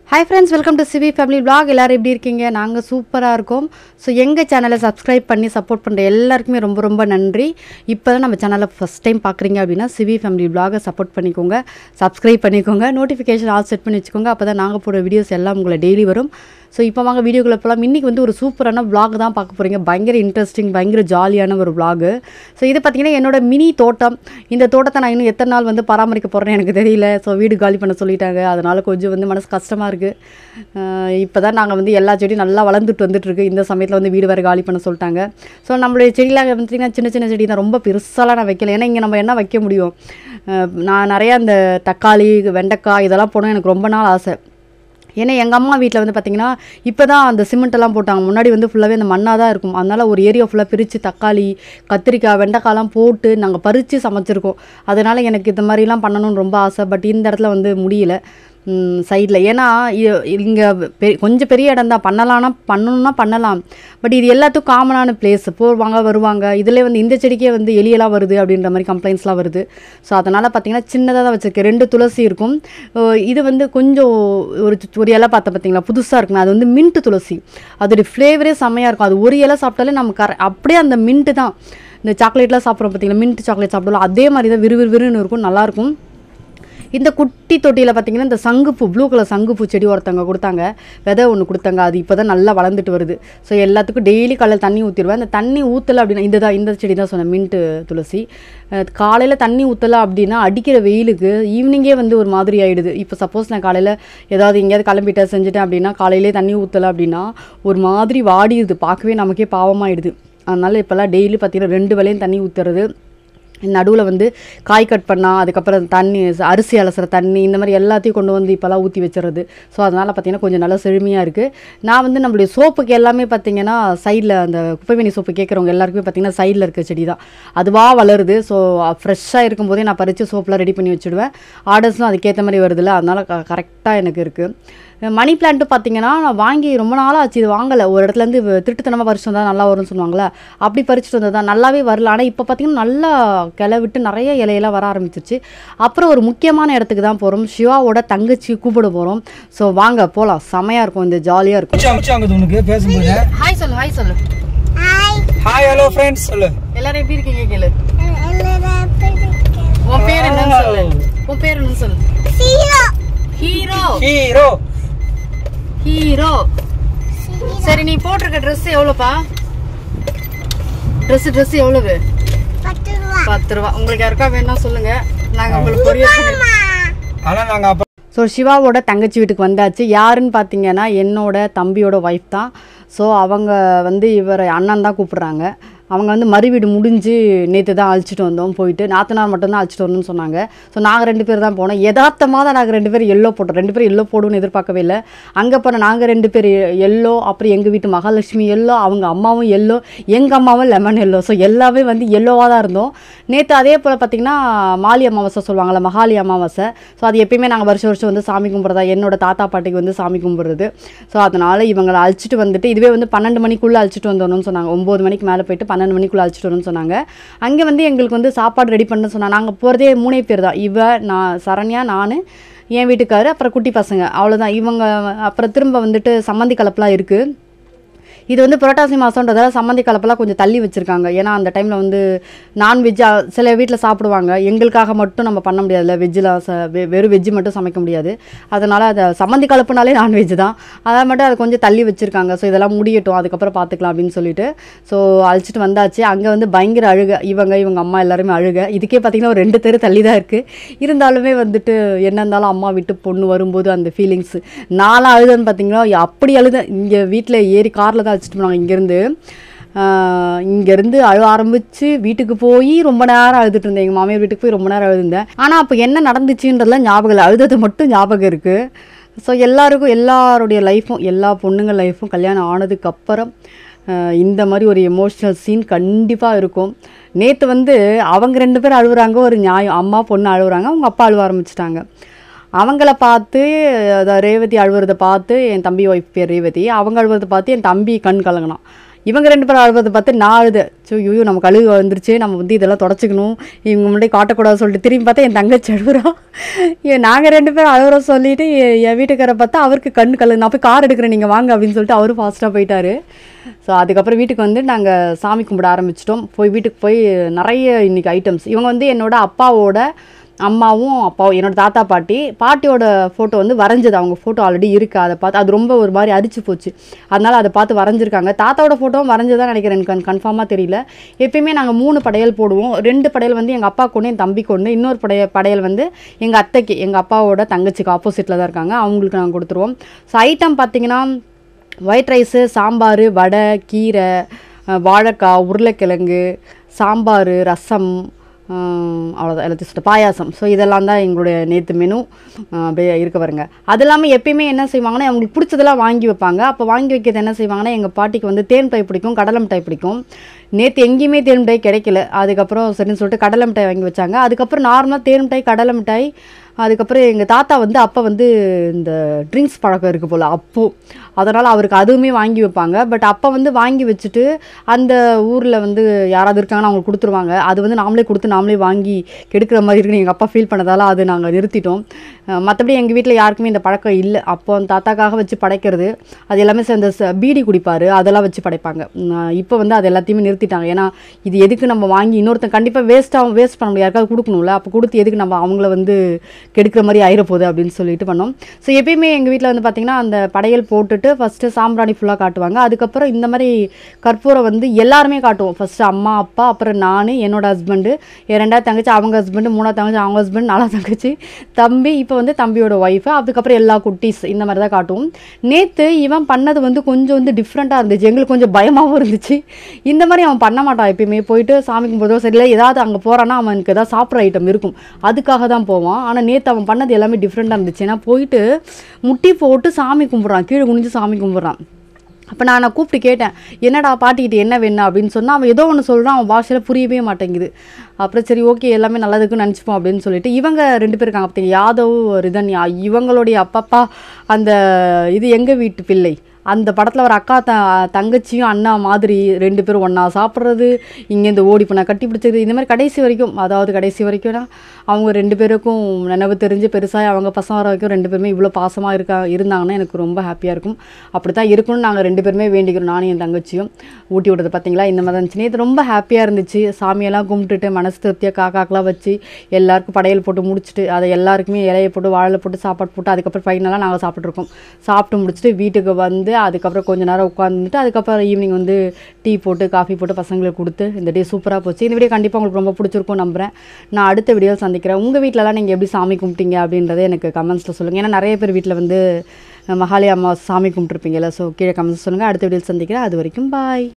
hi friends welcome to C ஃபேமிலி vlog எல்லாரும் எப்படி இருக்கீங்க நாங்கள் சூப்பராக இருக்கோம் ஸோ எங்கள் சேனலை சப்ஸ்கிரைப் பண்ணி சப்போர்ட் பண்ணுற எல்லாருக்குமே ரொம்ப ரொம்ப நன்றி இப்போ தான் நம்ம சேனலை ஃபஸ்ட் டைம் பார்க்குறீங்க அப்படின்னா சிவி ஃபேமிலி vlog-அ சப்போர்ட் பண்ணிக்கோங்க சப்ஸ்கிரைப் பண்ணிக்கோங்க நோட்டிஃபிகேஷன் ஆல் செட் பண்ணி வச்சுக்கோங்க அப்போ தான் நாங்கள் போடுற வீடியோஸ் எல்லாம் உங்களை டெய்லி வரும் ஸோ இப்போ வாங்க வீடியோக்குள்ளே போகலாம் இன்றைக்கி வந்து ஒரு சூப்பரான vlog தான் பார்க்க போகிறீங்க பயங்கர இன்ட்ரெஸ்டிங் பயங்கர ஜாலியான ஒரு vlog ஸோ இது பார்த்தீங்கன்னா என்னோட மினி தோட்டம் இந்த தோட்டத்தை நான் இன்னும் எத்தனை நாள் வந்து பராமரிக்க போகிறேன்னு எனக்கு தெரியல ஸோ வீடு காலி பண்ண சொல்லிட்டாங்க அதனால் கொஞ்சம் வந்து மனசு கஷ்டமாக இருக்குது இப்போ தான் நாங்கள் வந்து எல்லா செடியும் நல்லா வளர்ந்துட்டு வந்துட்டுருக்கு இந்த சமயத்தில் வந்து வீடு வேறு காலி பண்ண சொல்லிட்டாங்க ஸோ நம்மளுடைய செடியெலாம் பார்த்தீங்கன்னா சின்ன சின்ன செடி தான் ரொம்ப பெருசாலாம் நான் வைக்கல ஏன்னா இங்கே நம்ம என்ன வைக்க முடியும் அஹ் நான் நிறையா அந்த தக்காளி வெண்டைக்காய் இதெல்லாம் போடணும் எனக்கு ரொம்ப நாள் ஆசை ஏன்னா எங்கள் அம்மா வீட்டில் வந்து பார்த்திங்கன்னா இப்போ தான் அந்த சிமெண்ட் எல்லாம் போட்டாங்க முன்னாடி வந்து ஃபுல்லாகவே அந்த மண்ணாக தான் இருக்கும் அதனால் ஒரு ஏரியா ஃபுல்லாக பிரித்து தக்காளி கத்திரிக்காய் வெண்டைக்காய்லாம் போட்டு நாங்கள் பறித்து சமைச்சிருக்கோம் அதனால் எனக்கு இந்த மாதிரிலாம் பண்ணணும்னு ரொம்ப ஆசை பட் இந்த இடத்துல வந்து முடியல சைடில் ஏன்னா இங்கே பெ கொஞ்சம் பெரிய இடம் தான் பண்ணலாம்னா பண்ணணும்னா பண்ணலாம் பட் இது எல்லாத்துக்கும் காமனான பிளேஸ் போவாங்க வருவாங்க இதில் வந்து இந்த செடிக்கே வந்து எலியெல்லாம் வருது அப்படின்ற மாதிரி கம்ப்ளைண்ட்ஸ்லாம் வருது ஸோ அதனால் பார்த்தீங்கன்னா சின்னதாக தான் வச்சுருக்கேன் ரெண்டு துளசி இருக்கும் அஹ் இது வந்து கொஞ்சம் ஒரு ஒரு இலை பார்த்தேன் பார்த்தீங்களா புதுசாக இருக்குங்க அது வந்து மின்ட்டு துளசி அதோடைய ஃப்ளேவரே செம்மையாக இருக்கும் அது ஒரு இலை சாப்பிட்டாலே நம்ம கர அப்படியே அந்த மின்ட்டு தான் இந்த சாக்லேட்லாம் சாப்பிட்றோம் பார்த்தீங்களா மின்ட் சாக்லேட் சாப்பிடலாம் அதே மாதிரி தான் விறுவிறுன்னு இருக்கும் நல்லாயிருக்கும் இந்த குட்டி தொட்டியில் பார்த்தீங்கன்னா இந்த சங்குப்பூ ப்ளூ கலர் சங்குப்பூ செடி ஒருத்தவங்க கொடுத்தாங்க விதை ஒன்று கொடுத்தாங்க அது இப்போ தான் நல்லா வளர்ந்துட்டு வருது ஸோ எல்லாத்துக்கும் டெய்லி காலையில் தண்ணி ஊற்றிடுவேன் அந்த தண்ணி ஊற்றலை அப்படின்னா இந்த தான் இந்த செடி தான் சொன்னேன் மின்ட்டு துளசி காலையில் தண்ணி ஊற்றலை அப்படின்னா அடிக்கிற வெயிலுக்கு ஈவினிங்கே வந்து ஒரு மாதிரி ஆகிடுது இப்போ சப்போஸ் நான் காலையில் ஏதாவது எங்கேயாவது கிளம்பிட்டேன் செஞ்சுட்டேன் அப்படின்னா காலையிலே தண்ணி ஊற்றலை அப்படின்னா ஒரு மாதிரி வாடிடுது பார்க்கவே நமக்கே பாவமாயிடுது அதனால் இப்போல்லாம் டெய்லி பார்த்தீங்கன்னா ரெண்டு வேளையும் தண்ணி ஊற்றுறது நடுவில் வந்து காய் கட் பண்ணால் அதுக்கப்புறம் தண்ணி அரிசி அலசுற தண்ணி இந்த மாதிரி எல்லாத்தையும் கொண்டு வந்து இப்போலாம் ஊற்றி வச்சுறது ஸோ அதனால் பார்த்தீங்கன்னா கொஞ்சம் நல்லா செழுமையாக இருக்குது நான் வந்து நம்மளுடைய சோப்புக்கு எல்லாமே பார்த்தீங்கன்னா சைடில் அந்த குப்பைமேனி சோப்பு கேட்குறவங்க எல்லாருக்குமே பார்த்தீங்கன்னா சைடில் இருக்க செடி தான் அதுவாக வளருது ஸோ ஃப்ரெஷ்ஷாக இருக்கும்போதே நான் பறித்து சோப்பெலாம் ரெடி பண்ணி வச்சுடுவேன் ஆர்டர்ஸ்லாம் அதுக்கேற்ற மாதிரி வருதுல்ல அதனால் க கரெக்டாக எனக்கு இருக்குது மணி பிளான்ட்டு பார்த்தீங்கன்னா நான் வாங்கி ரொம்ப நாளாக ஆச்சு இது வாங்கலை ஒரு இடத்துலேருந்து திருட்டுத்தனமாக பறிச்சு வந்தால் நல்லா வரும்னு சொல்லுவாங்களே அப்படி பறிச்சுட்டு வந்தது தான் நல்லாவே வரல ஆனால் இப்போ பார்த்தீங்கன்னா நல்லா கிளை விட்டு நிறைய இலையெல்லாம் வர ஆரம்பிச்சிருச்சு அப்புறம் ஒரு முக்கியமான இடத்துக்கு தான் போகிறோம் சிவாவோட தங்கச்சி கூப்பிட போகிறோம் ஸோ வாங்க போகலாம் செமையாக இருக்கும் இந்த ஜாலியாக இருக்கும் அமிச்சாங்க உனக்கு பேசும்போது ஹாய் சொல்லு ஹாய் சொல்லு ஹாய் ஹலோ ஃப்ரெண்ட்ஸ் சொல்லு எல்லாரும் எப்படி இருக்கீங்க கேளு உன் பேர் என்னன்னு சொல்லு உன் பேர் என்னன்னு சொல்லு ஹீரோ ஹீரோ ஹீரோ சரி நீ போட்டிருக்க ட்ரெஸ் எவ்வளோப்பா ட்ரெஸ் ட்ரெஸ் எவ்வளவு பத்து ரூபா உங்களுக்கு யாருக்கா வேணா சொல்லுங்க நாங்க உங்களுக்கு கொரியர் பண்ணி ஆனா நாங்க அப்ப ஸோ சிவாவோட தங்கச்சி வீட்டுக்கு வந்தாச்சு யாருன்னு பார்த்தீங்கன்னா என்னோட தம்பியோட ஒய்ஃப் தான் ஸோ அவங்க வந்து இவர் அண்ணன் தான் கூப்பிட்றாங்க அவங்க வந்து மறுவீடு முடிஞ்சு நேற்று தான் அழைச்சிட்டு வந்தோம் போயிட்டு நாத்தனார் மட்டும்தான் அழைச்சிட்டு வரணும்னு சொன்னாங்க ஸோ நாங்கள் ரெண்டு பேர் தான் போனோம் யதார்த்தமாக தான் நாங்கள் ரெண்டு பேரும் எல்லோ போட்டோம் ரெண்டு பேரும் எல்லோ போடுவோம்னு எதிர்பார்க்கவே இல்லை அங்கே போன நாங்கள் ரெண்டு பேர் எல்லோ அப்புறம் எங்கள் வீட்டு மகாலட்சுமி எல்லோ அவங்க அம்மாவும் எல்லோ எங்கள் அம்மாவும் லெமன் எல்லோ ஸோ எல்லாமே வந்து எல்லோவாக தான் இருந்தோம் நேற்று அதே போல் பார்த்திங்கன்னா மாலி அமாவாசை சொல்லுவாங்கள்ல மகாலி அமாவாசை ஸோ அது எப்பயுமே நாங்கள் வருஷம் வருஷம் வந்து சாமி கும்பிட்றதா என்னோட தாத்தா பாட்டிக்கு வந்து சாமி கும்பிட்றது ஸோ அதனால் இவங்களை அழைச்சிட்டு வந்துட்டு இதுவே வந்து பன்னெண்டு மணிக்குள்ளே அழைச்சிட்டு வந்தோம்னு சொன்னாங்க ஒம்பது மணிக்கு மேலே போயிட்டு பன்னெண்டு மணிக்குள்ளே அழைச்சிட்டு வரணும்னு சொன்னாங்க அங்கே வந்து எங்களுக்கு வந்து சாப்பாடு ரெடி பண்ண சொன்னாங்க நாங்கள் போகிறதே மூணே பேர் தான் இவ நான் சரண்யா நான் என் வீட்டுக்காரு அப்புறம் குட்டி பசங்க அவ்வளோதான் இவங்க அப்புறம் திரும்ப வந்துட்டு சம்மந்தி கலப்பெலாம் இருக்குது இது வந்து புரட்டாசி மாதன்றதால சம்மந்தி கலப்பெல்லாம் கொஞ்சம் தள்ளி வச்சுருக்காங்க ஏன்னா அந்த டைமில் வந்து நான்வெஜ் சில வீட்டில் சாப்பிடுவாங்க எங்களுக்காக மட்டும் நம்ம பண்ண முடியாதுல்ல வெஜ்ஜில் ச வெ- வெறும் வெஜ்ஜு மட்டும் சமைக்க முடியாது அதனால் அதை சம்மந்தி கலப்புனாலே நான்வெஜ் தான் அதை மட்டும் அதை கொஞ்சம் தள்ளி வச்சுருக்காங்க ஸோ இதெல்லாம் முடியட்டும் அதுக்கப்புறம் பார்த்துக்கலாம் அப்படின்னு சொல்லிட்டு ஸோ அழைச்சிட்டு வந்தாச்சு அங்கே வந்து பயங்கர அழுக இவங்க இவங்க அம்மா எல்லாருமே அழுக இதுக்கே பார்த்தீங்கன்னா ஒரு ரெண்டு தெரு தள்ளி தான் இருக்குது இருந்தாலுமே வந்துட்டு என்ன இருந்தாலும் அம்மா விட்டு பொண்ணு வரும்போது அந்த ஃபீலிங்ஸ் நானும் அழுதேன்னு பார்த்தீங்கன்னா அப்படி அழுதேன் இங்கே வீட்டில் ஏறி காரில் தான் அழைச்சிட்டு போனாங்க இங்கேருந்து இங்கேருந்து அழ ஆரம்பித்து வீட்டுக்கு போய் ரொம்ப நேரம் அழுதுட்டு இருந்தேன் எங்கள் மாமியார் வீட்டுக்கு போய் ரொம்ப நேரம் அழுதுந்தேன் ஆனால் அப்போ என்ன நடந்துச்சுன்றதுலாம் ஞாபகம் இல்லை அழுதது மட்டும் ஞாபகம் இருக்குது ஸோ எல்லாருக்கும் எல்லாருடைய லைஃப்பும் எல்லா பொண்ணுங்க லைஃப்பும் கல்யாணம் ஆனதுக்கப்புறம் இந்த மாதிரி ஒரு எமோஷ்னல் சீன் கண்டிப்பாக இருக்கும் நேற்று வந்து அவங்க ரெண்டு பேரும் அழுகுறாங்க ஒரு நியாயம் அம்மா பொண்ணு அழுகுறாங்க அவங்க அப்பா அழுவ ஆரம்பிச்சிட்டாங்க அவங்கள பார்த்து அதான் ரேவதி அழுவுறதை பார்த்து என் தம்பி ஒய்ஃப் பேர் ரேவதி அவங்க அழுவுறதை பார்த்து என் தம்பி கண் கலங்கினான் இவங்க ரெண்டு பேரும் அழுவதை பார்த்து நான் அழுது ஸோ ஐயோ நமக்கு அழுகு வந்துருச்சு நம்ம வந்து இதெல்லாம் தொடச்சிக்கணும் இவங்க முன்னாடி காட்டக்கூடாது சொல்லிட்டு திரும்பி பார்த்தா என் தங்கச்சி அழுகுறா ஏன் நாங்கள் ரெண்டு பேரும் அழுகுறோம் சொல்லிட்டு எ- என் வீட்டுக்காரை பார்த்தா அவருக்கு கண் கல்லு நான் போய் கார் எடுக்கிறேன் நீங்கள் வாங்க அப்படின்னு சொல்லிட்டு அவரும் ஃபாஸ்ட்டாக போயிட்டாரு ஸோ அதுக்கப்புறம் வீட்டுக்கு வந்து நாங்கள் சாமி கும்பிட ஆரம்பிச்சிட்டோம் போய் வீட்டுக்கு போய் நிறைய இன்னைக்கு ஐட்டம்ஸ் இவங்க வந்து என்னோட அப்பாவோட அம்மாவும் அப்பாவும் என்னோட தாத்தா பாட்டி பாட்டியோட ஃபோட்டோ வந்து வரைஞ்சது அவங்க ஃபோட்டோ ஆல்ரெடி இருக்கு அதை பார்த்து அது ரொம்ப ஒரு மாதிரி அரிச்சு போச்சு அதனால அதை பார்த்து வரைஞ்சிருக்காங்க தாத்தாவோட ஃபோட்டோவும் வரைஞ்சதான் நினைக்கிறேன் எனக்கு கன்ஃபார்மாக தெரியல எப்பயுமே நாங்கள் மூணு படையல் போடுவோம் ரெண்டு படையல் வந்து எங்கள் அப்பா கொண்டு என் தம்பி கொண்டு இன்னொரு படைய படையல் வந்து எங்கள் அத்தைக்கு எங்கள் அப்பாவோட தங்கச்சிக்கு ஆப்போசிட்டில் தான் இருக்காங்க அவங்களுக்கு நாங்கள் கொடுத்துருவோம் ஸோ ஐட்டம் பார்த்தீங்கன்னா ஒயிட் ரைஸு சாம்பார் வடை கீரை அஹ், வாழைக்காய் உருளைக்கிழங்கு சாம்பார் ரசம் ஆஹ் அவ்வளோதான் எல்லாத்தையும் சொல்லிட்டு பாயாசம் ஸோ இதெல்லாம் தான் எங்களுடைய நேற்று மெனு ஆஹ் அப்படியே இருக்க பாருங்க அது இல்லாமல் எப்பயுமே என்ன செய்வாங்கன்னா அவங்களுக்கு பிடிச்சதெல்லாம் வாங்கி வைப்பாங்க அப்போ வாங்கி வைக்கிறது என்ன செய்வாங்கன்னா எங்கள் பாட்டிக்கு வந்து தேன் மிட்டாய் பிடிக்கும் கடலை மிட்டாய் பிடிக்கும் நேற்று எங்கேயுமே தேன் மிட்டாய் கிடைக்கல அதுக்கப்புறம் சரின்னு சொல்லிட்டு கடலை மிட்டாய் வாங்கி வச்சாங்க அதுக்கப்புறம் நார்மலாக தேன் மிட்டாய் கடலை மிட்டாய் அதுக்கப்புறம் எங்கள் தாத்தா வந்து அப்போ வந்து இந்த ட்ரிங்க்ஸ் பழக்கம் இருக்குது போல் அப்போ அதனால் அவருக்கு அதுவுமே வாங்கி வைப்பாங்க பட் அப்போ வந்து வாங்கி வச்சுட்டு அந்த ஊரில் வந்து யாராவது இருக்காங்கன்னா அவங்களுக்கு கொடுத்துருவாங்க அது வந்து நாமளே கொடுத்து நாமளே வாங்கி கெடுக்கிற மாதிரி இருக்குன்னு எங்கள் அப்பா ஃபீல் பண்ணதால அது நாங்கள் நிறுத்திட்டோம் அஹ் மற்றபடி எங்கள் வீட்டில் யாருக்குமே இந்த பழக்கம் இல்லை அப்போ அந்த தாத்தாக்காக வச்சு படைக்கிறது அது எல்லாமே சேர்ந்த ச- பீடி குடிப்பார் அதெல்லாம் வச்சு படைப்பாங்க இப்போ வந்து அது எல்லாத்தையுமே நிறுத்திட்டாங்க ஏன்னா இது எதுக்கு நம்ம வாங்கி இன்னொருத்தன் கண்டிப்பாக வேஸ்ட்டாகவும் வேஸ்ட் பண்ண முடியாது யாருக்காவது கொடுக்கணும்ல அப்போ கொடுத்து எதுக்கு நம்ம அவங்கள வந்து கெடுக்கிற மாதிரி ஆயிரப்போகுது அப்படின்னு சொல்லிட்டு பண்ணோம் ஸோ எப்பயுமே எங்கள் வீட்டில் வந்து பார்த்திங்கன்னா அந்த படையல் போட்டுட்டு ஃபஸ்ட்டு சாம்பிராணி ஃபுல்லாக காட்டுவாங்க அதுக்கப்புறம் இந்த மாதிரி கற்பூரம் வந்து எல்லாருமே காட்டுவோம் ஃபஸ்ட்டு அம்மா அப்பா அப்புறம் நான் என்னோட ஹஸ்பண்டு என் ரெண்டாவது தங்கச்சி அவங்க ஹஸ்பண்டு மூணாவது தங்கச்சி அவங்க ஹஸ்பண்ட் நாலாவது தங்கச்சி தம்பி இப்போ வந்து தம்பியோட ஒய்ஃபு அதுக்கப்புறம் எல்லா குட்டீஸ் இந்த மாதிரி தான் காட்டுவோம் நேற்று இவன் பண்ணது வந்து கொஞ்சம் வந்து டிஃப்ரெண்ட்டாக இருந்துச்சு எங்களுக்கு கொஞ்சம் பயமாகவும் இருந்துச்சு இந்த மாதிரி அவன் பண்ண மாட்டான் எப்பயுமே போயிட்டு சாமி கும்பிடுறதோ சரி இல்லை ஏதாவது அங்கே போகிறான்னா அவனுக்கு ஏதாவது சாப்பிட்ற ஐட்டம் இருக்கும் அதுக்காக தான் போவான் ஆனால் நேற்று அவன் பண்ணது எல்லாமே டிஃப்ரெண்ட்டாக இருந்துச்சு ஏன்னா போயிட்டு முட்டி போட்டு சாமி கும்பிட்றான் கீழே குனிஞ்சு சாமி கும்பிட்றான் அப்போ நான் நான் கூப்பிட்டு கேட்டேன் என்னடா பாட்டிக்கிட்ட என்ன வேணும் அப்படின்னு சொன்னால் அவன் ஏதோ ஒன்று சொல்கிறான் அவன் பாஷையில் புரியவே மாட்டேங்குது அப்புறம் சரி ஓகே எல்லாமே நல்லதுக்குன்னு நினச்சிப்போம் அப்படின்னு சொல்லிட்டு இவங்க ரெண்டு பேர் இருக்காங்க பார்த்தீங்க யாதவ் ரிதன்யா இவங்களுடைய அப்பப்பா அந்த இது எங்கள் வீட்டு பிள்ளை அந்த படத்தில் ஒரு அக்கா த தங்கச்சியும் அண்ணா மாதிரி ரெண்டு பேரும் ஒன்றா சாப்பிட்றது இங்கேருந்து ஓடி போனால் கட்டி பிடிச்சது இந்த மாதிரி கடைசி வரைக்கும் அதாவது கடைசி வரைக்கும்னா அவங்க ரெண்டு பேருக்கும் நினைவு தெரிஞ்சு பெருசாக அவங்க பசங்க வர வரைக்கும் ரெண்டு பேருமே இவ்வளோ பாசமாக இருக்கா இருந்தாங்கன்னா எனக்கு ரொம்ப ஹாப்பியாக இருக்கும் அப்படி தான் இருக்கணும்னு நாங்கள் ரெண்டு பேருமே வேண்டிக்கிறோம் நானும் என் தங்கச்சியும் ஊட்டி விடுறது பார்த்தீங்களா இந்த மாதிரி இருந்துச்சு நேற்று ரொம்ப ஹாப்பியாக இருந்துச்சு சாமியெல்லாம் கும்பிட்டுட்டு மனசு திருப்தியாக காக்காக்கெலாம் வச்சு எல்லாருக்கும் படையல் போட்டு முடிச்சுட்டு அதை எல்லாருக்குமே இலையை போட்டு வாழை போட்டு சாப்பாடு போட்டு அதுக்கப்புறம் ஃபைனலாக நாங்கள் சாப்பிட்ருக்கோம் சாப்பிட்டு முடிச்சுட்டு வீட்டுக்கு வந்து அதுக்கப்புறம் கொஞ்ச நேரம் உட்காந்துட்டு அதுக்கப்புறம் ஈவினிங் வந்து டீ போட்டு காஃபி போட்டு பசங்களுக்கு கொடுத்து இந்த டே சூப்பராக போச்சு இந்த வீடியோ கண்டிப்பாக உங்களுக்கு ரொம்ப பிடிச்சிருக்கும் நம்புறேன் நான் அடுத்த வீடியோவில் சந்திக்கிறேன் உங்கள் வீட்டிலலாம் நீங்கள் எப்படி சாமி கும்பிட்டீங்க அப்படின்றத எனக்கு கமெண்ட்ஸில் சொல்லுங்கள் ஏன்னா நிறைய பேர் வீட்டில் வந்து மகாலி அம்மா சாமி கும்பிட்ருப்பீங்கல்ல ஸோ கீழே கமெண்ட்ஸ் சொல்லுங்கள் அடுத்த வீடியோவில் சந்திக்கிறேன் அது வரைக்கும் பாய்